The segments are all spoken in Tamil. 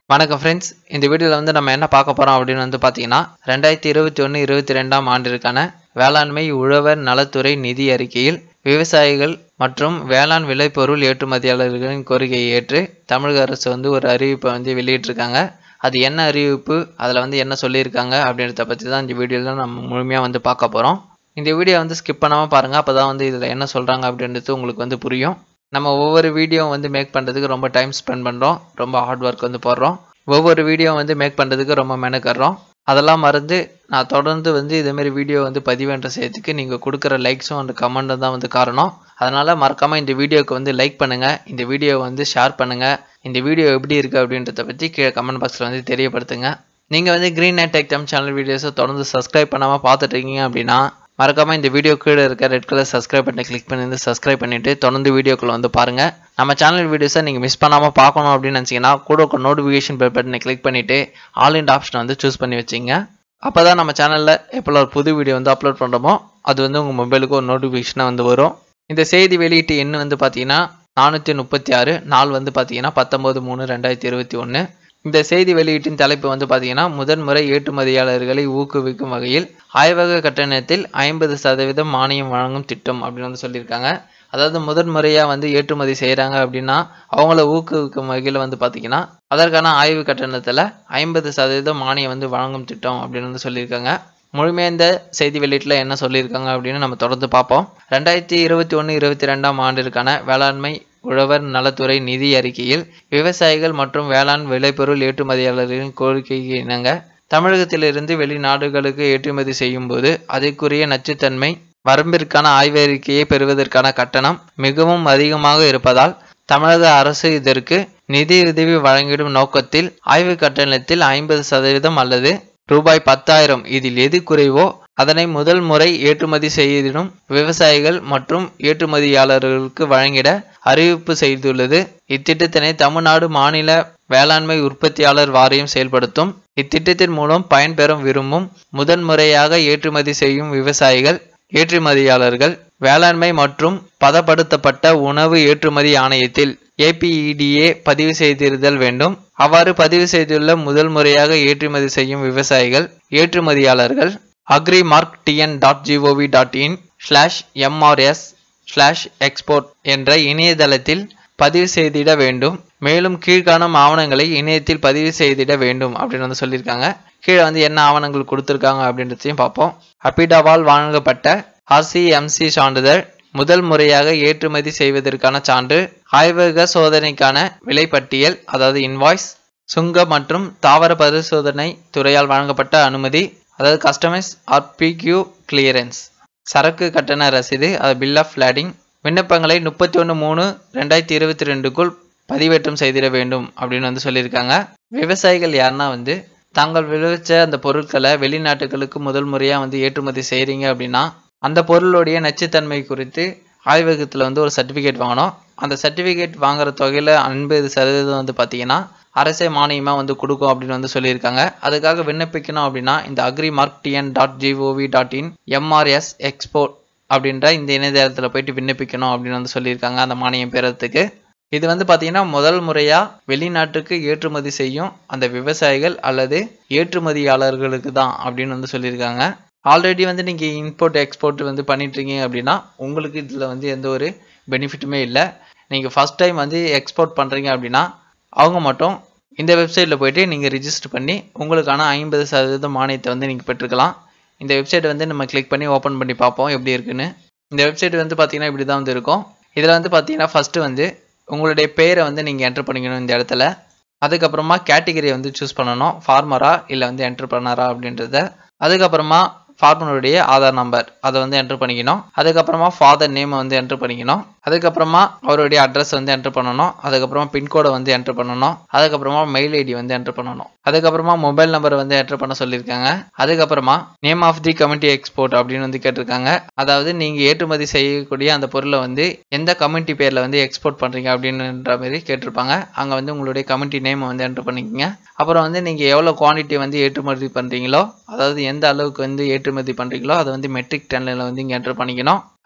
வணக்கம் ஃப்ரெண்ட்ஸ் இந்த வீடியோவில் வந்து நம்ம என்ன பார்க்க போகிறோம் அப்படின்னு வந்து பார்த்தீங்கன்னா ரெண்டாயிரத்தி இருபத்தி ஒன்று இருபத்தி ரெண்டாம் ஆண்டிற்கான வேளாண்மை உழவர் நலத்துறை நிதி அறிக்கையில் விவசாயிகள் மற்றும் வேளாண் விளைபொருள் ஏற்றுமதியாளர்களின் கோரிக்கையை ஏற்று தமிழக அரசு வந்து ஒரு அறிவிப்பை வந்து வெளியிட்டிருக்காங்க அது என்ன அறிவிப்பு அதில் வந்து என்ன சொல்லியிருக்காங்க அப்படின்றத பற்றி தான் இந்த வீடியோவில் நம்ம முழுமையாக வந்து பார்க்க போகிறோம் இந்த வீடியோ வந்து ஸ்கிப் பண்ணாமல் பாருங்கள் அப்போ தான் வந்து இதில் என்ன சொல்கிறாங்க அப்படின்றது உங்களுக்கு வந்து புரியும் நம்ம ஒவ்வொரு வீடியோ வந்து மேக் பண்ணுறதுக்கு ரொம்ப டைம் ஸ்பெண்ட் பண்ணுறோம் ரொம்ப ஹார்ட் ஒர்க் வந்து போடுறோம் ஒவ்வொரு வீடியோ வந்து மேக் பண்ணுறதுக்கு ரொம்ப மெனக்கடுறோம் அதெல்லாம் மறந்து நான் தொடர்ந்து வந்து இதேமாரி வீடியோ வந்து பதிவேன்ற செய்யறதுக்கு நீங்கள் கொடுக்குற லைக்ஸும் அந்த கமெண்ட்டும் தான் வந்து காரணம் அதனால் மறக்காமல் இந்த வீடியோக்கு வந்து லைக் பண்ணுங்கள் இந்த வீடியோ வந்து ஷேர் பண்ணுங்கள் இந்த வீடியோ எப்படி இருக்குது அப்படின்றத பற்றி கீழே கமெண்ட் பாக்ஸில் வந்து தெரியப்படுத்துங்க நீங்கள் வந்து green net techdom channel வீடியோஸை தொடர்ந்து சப்ஸ்கிரைப் பண்ணாமல் பார்த்துட்டு இருக்கீங்க அப்படின்னா மறக்காமல் இந்த வீடியோ கீழே இருக்க ரெட் கலர் சப்ஸ்கிரைப் பண்ணி கிளிக் பண்ணி வந்து சப்ஸ்கிரைப் பண்ணிவிட்டு தொடர்ந்து வீடியோக்குள்ள வந்து பாருங்கள் நம்ம சேனல் வீடியோஸை நீங்கள் மிஸ் பண்ணாமல் பார்க்கணும் அப்படின்னு நினச்சிங்கன்னா கூட ஒரு நோட்டிஃபிகேஷன் பெல் பட்டனை கிளிக் பண்ணிவிட்டு ஆல் இண்ட் ஆப்ஷனை வந்து சூஸ் பண்ணி வச்சிங்க அப்போ தான் நம்ம சேனலில் எப்போ ஒரு புது வீடியோ வந்து அப்லோட் பண்ணுறோமோ அது வந்து உங்கள் மொபைலுக்கு ஒரு நோட்டிஃபிகேஷனாக வந்து வரும் இந்த செய்தி வெளியீட்டு எண் வந்து பார்த்தீங்கன்னா நானூற்றி முப்பத்தி ஆறு நாள் வந்து பார்த்தீங்கன்னா பத்தொம்போது மூணு ரெண்டாயிரத்தி இருபத்தி ஒன்று இந்த செய்தி வெளியீட்டின் தலைப்பு வந்து பார்த்தீங்கன்னா முதன்முறை ஏற்றுமதியாளர்களை ஊக்குவிக்கும் வகையில் ஆய்வக கட்டணத்தில் ஐம்பது சதவீதம் மானியம் வழங்கும் திட்டம் அப்படின்னு வந்து சொல்லியிருக்காங்க அதாவது முதன்முறையாக வந்து ஏற்றுமதி செய்கிறாங்க அப்படின்னா அவங்கள ஊக்குவிக்கும் வகையில் வந்து பார்த்தீங்கன்னா அதற்கான ஆய்வு கட்டணத்தில் ஐம்பது சதவீதம் மானியம் வந்து வழங்கும் திட்டம் அப்படின்னு வந்து சொல்லியிருக்காங்க முழுமையாக இந்த செய்தி வெளியீட்டில் என்ன சொல்லியிருக்காங்க அப்படின்னு நம்ம தொடர்ந்து பார்ப்போம் ரெண்டாயிரத்தி இருபத்தி ஒன்று இருபத்தி ரெண்டாம் ஆண்டிற்கான வேளாண்மை உழவர் நலத்துறை நிதி அறிக்கையில் விவசாயிகள் மற்றும் வேளாண் விளைபொருள் ஏற்றுமதியாளர்களின் கோரிக்கைக்கு இணங்க தமிழகத்திலிருந்து வெளிநாடுகளுக்கு ஏற்றுமதி செய்யும் போது அதற்குரிய நச்சுத்தன்மை வரம்பிற்கான ஆய்வறிக்கையை பெறுவதற்கான கட்டணம் மிகவும் அதிகமாக இருப்பதால் தமிழக அரசு இதற்கு நிதியுதவி வழங்கிடும் நோக்கத்தில் ஆய்வு கட்டணத்தில் ஐம்பது சதவீதம் அல்லது ரூபாய் பத்தாயிரம் இதில் எது குறைவோ அதனை முதல் முறை ஏற்றுமதி செய்திடும் விவசாயிகள் மற்றும் ஏற்றுமதியாளர்களுக்கு வழங்கிட அறிவிப்பு செய்துள்ளது இத்திட்டத்தினை தமிழ்நாடு மாநில வேளாண்மை உற்பத்தியாளர் வாரியம் செயல்படுத்தும் இத்திட்டத்தின் மூலம் பயன்பெறும் விரும்பும் முதன்முறையாக ஏற்றுமதி செய்யும் விவசாயிகள் ஏற்றுமதியாளர்கள் வேளாண்மை மற்றும் பதப்படுத்தப்பட்ட உணவு ஏற்றுமதி ஆணையத்தில் ஏபிஇடிஏ பதிவு செய்திருத்தல் வேண்டும் அவ்வாறு பதிவு செய்துள்ள முதல் முறையாக ஏற்றுமதி செய்யும் விவசாயிகள் ஏற்றுமதியாளர்கள் agrimark TN dot GOV dot in slash MRS slash export என்ற இணையதளத்தில் பதிவு செய்திட வேண்டும் மேலும் கீழ்காணும் ஆவணங்களை இணையத்தில் பதிவு செய்திட வேண்டும் அப்படின்னு வந்து சொல்லியிருக்காங்க கீழே வந்து என்ன ஆவணங்கள் கொடுத்துருக்காங்க அப்படின்றதையும் பார்ப்போம் அபிடாவால் வழங்கப்பட்ட ஆர்சிஎம்சி சான்றிதழ் முதல் முறையாக ஏற்றுமதி செய்வதற்கான சான்று ஆய்வக சோதனைக்கான விலைப்பட்டியல் அதாவது இன்வாய்ஸ் சுங்க மற்றும் தாவர பரிசோதனை துறையால் வழங்கப்பட்ட அனுமதி அதாவது கஸ்டமைஸ் ஆர்பிக்யூ கிளியரன்ஸ் சரக்கு கட்டண ரசீது அது பில் ஆஃப் லேடிங் விண்ணப்பங்களை முப்பத்தி ஒன்று மூணு ரெண்டாயிரத்தி இருபத்தி ரெண்டுக்குள் பதிவேற்றம் செய்திட வேண்டும் அப்படின்னு வந்து சொல்லியிருக்காங்க விவசாயிகள் யாருன்னா வந்து தாங்கள் விளைவிச்ச அந்த பொருட்களை வெளிநாட்டுகளுக்கு முதல் முறையாக வந்து ஏற்றுமதி செய்கிறீங்க அப்படின்னா அந்த பொருளுடைய நச்சுத்தன்மை குறித்து ஆய்வகத்தில் வந்து ஒரு சர்டிஃபிகேட் வாங்கணும் அந்த சர்டிஃபிகேட் வாங்குற தொகையில் ஐம்பது சதவீதம் வந்து பார்த்தீங்கன்னா அரசே மானியமாக வந்து கொடுக்கும் அப்படின்னு வந்து சொல்லியிருக்காங்க அதுக்காக விண்ணப்பிக்கணும் அப்படின்னா இந்த agrimark TN dot GOV dot in MRS export அப்படின்ற இந்த இணையதளத்தில் போயிட்டு விண்ணப்பிக்கணும் அப்படின்னு வந்து சொல்லியிருக்காங்க அந்த மானியம் பெறத்துக்கு இது வந்து பார்த்தீங்கன்னா முதல் முறையாக வெளிநாட்டுக்கு ஏற்றுமதி செய்யும் அந்த விவசாயிகள் அல்லது ஏற்றுமதியாளர்களுக்கு தான் அப்படின்னு வந்து சொல்லியிருக்காங்க ஆல்ரெடி வந்து நீங்கள் இம்போர்ட் எக்ஸ்போர்ட் வந்து பண்ணிட்டுருக்கீங்க அப்படின்னா உங்களுக்கு இதில் வந்து எந்த ஒரு பெனிஃபிட்டுமே இல்லை நீங்கள் ஃபஸ்ட் டைம் வந்து எக்ஸ்போர்ட் பண்ணுறீங்க அப்படின்னா அவங்க மட்டும் இந்த வெப்சைட்டில் போயிட்டு நீங்கள் ரிஜிஸ்டர் பண்ணி உங்களுக்கான ஐம்பது சதவீதம் மானியத்தை வந்து நீங்கள் பெற்றுக்கலாம் இந்த வெப்சைட் வந்து நம்ம கிளிக் பண்ணி ஓப்பன் பண்ணி பார்ப்போம் எப்படி இருக்குன்னு இந்த வெப்சைட் வந்து பார்த்தீங்கன்னா இப்படி தான் வந்து இருக்கும் இதில் வந்து பார்த்தீங்கன்னா ஃபஸ்ட்டு வந்து உங்களுடைய பேரை வந்து நீங்கள் என்ட்ரு பண்ணிக்கணும் இந்த இடத்துல அதுக்கப்புறமா கேட்டகரியை வந்து சூஸ் பண்ணணும் ஃபார்மரா இல்லை வந்து என்டர்பிரனரா அப்படின்றத அதுக்கப்புறமா ஃபார்மருடைய ஆதார் நம்பர் அதை வந்து என்ட்ரு பண்ணிக்கணும் அதுக்கப்புறமா ஃபாதர் நேமை வந்து என்ட்ரு பண்ணிக்கணும் அதுக்கப்புறமா அவருடைய அட்ரஸ் வந்து என்ட்ரு பண்ணணும் அதுக்கப்புறமா பின்கோடை வந்து என்ட்ரு பண்ணணும் அதுக்கப்புறமா மெயில் ஐடி வந்து என்ட்ரு பண்ணணும் அதுக்கப்புறமா மொபைல் நம்பர் வந்து என்ட்ரு பண்ண சொல்லியிருக்காங்க அதுக்கப்புறமா name of the committee export அப்படின்னு வந்து கேட்டிருக்காங்க அதாவது நீங்கள் ஏற்றுமதி செய்யக்கூடிய அந்த பொருளை வந்து எந்த கமிட்டி பேரில் வந்து எக்ஸ்போர்ட் பண்ணுறீங்க அப்படின்ற மாதிரி கேட்டிருப்பாங்க அங்கே வந்து உங்களுடைய கமிட்டி நேமை வந்து என்ட்ரு பண்ணிக்கோங்க அப்புறம் வந்து நீங்கள் எவ்வளோ குவான்டிட்டி வந்து ஏற்றுமதி பண்ணுறீங்களோ அதாவது எந்த அளவுக்கு வந்து ஏற்றுமதி பண்ணுறீங்களோ அதை வந்து மெட்ரிக் டன்னில் வந்து இங்கே என்ட்ரு பண்ணிக்கணும்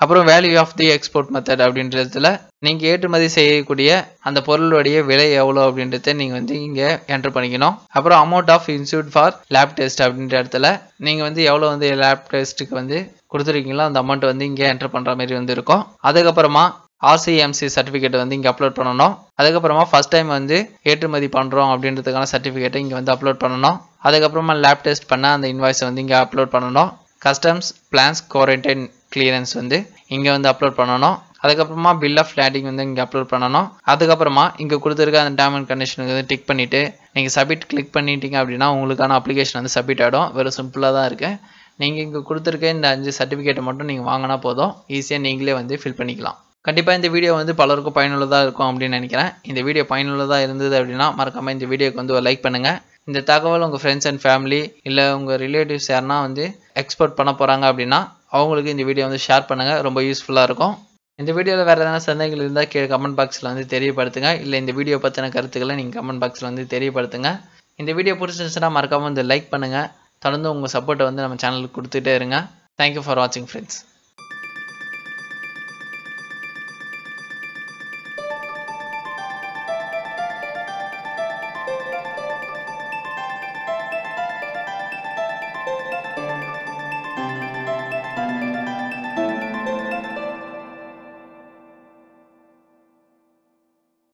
அப்புறம் value of the export method அப்படின்றதுல நீங்கள் ஏற்றுமதி செய்யக்கூடிய அந்த பொருளுடைய விலை எவ்வளோ அப்படின்றத நீங்கள் வந்து இங்கே என்டர் பண்ணிக்கணும் அப்புறம் amount of institute for lab test அப்படின்ற இடத்துல நீங்கள் வந்து எவ்வளோ வந்து லேப் டெஸ்ட்டுக்கு வந்து கொடுத்துருக்கீங்களோ அந்த அமௌண்ட் வந்து இங்கே என்டர் பண்ணுற மாதிரி வந்து இருக்கும் அதுக்கப்புறமா ஆர்சிஎம்சி சர்டிஃபிகேட் வந்து இங்கே அப்லோட் பண்ணணும் அதுக்கப்புறமா ஃபஸ்ட் டைம் வந்து ஏற்றுமதி பண்ணுறோம் அப்படின்றதுக்கான சர்டிஃபிகேட்டை இங்கே வந்து அப்லோட் பண்ணணும் அதுக்கப்புறமா லேப் டெஸ்ட் பண்ண அந்த இன்வாய்ஸை வந்து இங்கே அப்லோட் பண்ணணும் கஸ்டம்ஸ் பிளான்ஸ் குவாரண்டைன் கிளியரன்ஸ் வந்து இங்கே வந்து அப்லோட் பண்ணணும் அதுக்கப்புறமா பில் ஆஃப் லேண்டிங் வந்து இங்கே அப்லோட் பண்ணணும் அதுக்கப்புறமா இங்கே கொடுத்துருக்க அந்த டேர்ம் அண்ட் கண்டிஷனுக்கு வந்து டிக் பண்ணிவிட்டு நீங்கள் சப்மிட் கிளிக் பண்ணிட்டீங்க அப்படின்னா உங்களுக்கான அப்ளிகேஷன் வந்து சப்மிட் ஆகிடும் வெறும் சிம்பிளாக தான் இருக்குது நீங்கள் இங்கே கொடுத்துருக்க இந்த அஞ்சு சர்டிஃபிகேட்டை மட்டும் நீங்கள் வாங்கினா போதும் ஈஸியாக நீங்களே வந்து ஃபில் பண்ணிக்கலாம் கண்டிப்பாக இந்த வீடியோ வந்து பலருக்கும் பயனுள்ளதாக இருக்கும் அப்படின்னு நினைக்கிறேன் இந்த வீடியோ பயனுள்ளதாக இருந்தது அப்படின்னா மறக்காமல் இந்த வீடியோக்கு வந்து ஒரு லைக் பண்ணுங்கள் இந்த தகவல் உங்கள் ஃப்ரெண்ட்ஸ் அண்ட் ஃபேமிலி இல்லை உங்கள் ரிலேட்டிவ்ஸ் யாருனா வந்து எக்ஸ்போர்ட் பண்ண போகிறாங்க அப்படின்னா அவங்களுக்கு இந்த வீடியோ வந்து ஷேர் பண்ணுங்கள் ரொம்ப யூஸ்ஃபுல்லாக இருக்கும் இந்த வீடியோவில் வேறு எதனா சந்தேகங்கள் இருந்தால் கீழே கமெண்ட் பாக்ஸில் வந்து தெரியப்படுத்துங்க இல்லை இந்த வீடியோ பற்றின கருத்துக்களை நீங்கள் கமெண்ட் பாக்ஸில் வந்து தெரியப்படுத்துங்க இந்த வீடியோ பிடிச்சிருந்துச்சுன்னா மறக்காமல் வந்து லைக் பண்ணுங்கள் தொடர்ந்து உங்கள் சப்போர்ட்டை வந்து நம்ம சேனலுக்கு கொடுத்துட்டே இருங்க தேங்க்யூ ஃபார் வாட்சிங் ஃப்ரெண்ட்ஸ்